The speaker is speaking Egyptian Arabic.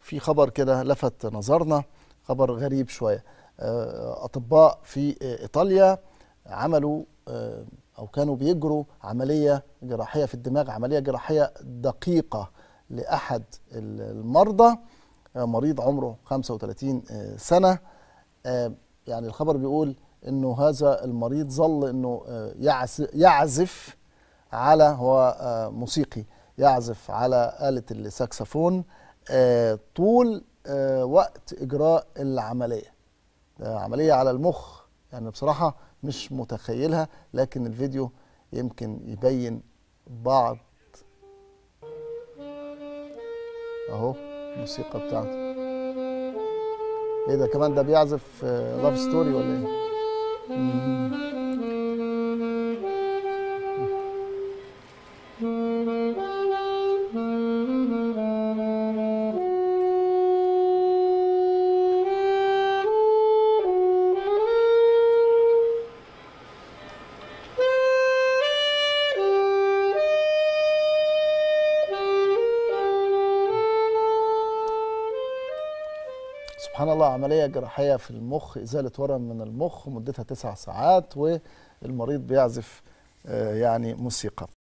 في خبر كده لفت نظرنا خبر غريب شويه آه، اطباء في ايطاليا عملوا آه، او كانوا بيجروا عمليه جراحيه في الدماغ عمليه جراحيه دقيقه لاحد المرضى آه، مريض عمره 35 آه، سنه آه، يعني الخبر بيقول انه هذا المريض ظل انه آه، يعز- يعزف على هو آه، موسيقي يعزف على آلة الساكسفون آه، طول آه، وقت إجراء العملية آه، عملية على المخ يعني بصراحة مش متخيلها لكن الفيديو يمكن يبين بعض اهو الموسيقى بتاعته ايه ده كمان ده بيعزف لاف ستوري ولا ايه مم. سبحان الله عملية جراحية في المخ إزالة ورم من المخ مدتها تسع ساعات والمريض بيعزف آه، يعني موسيقى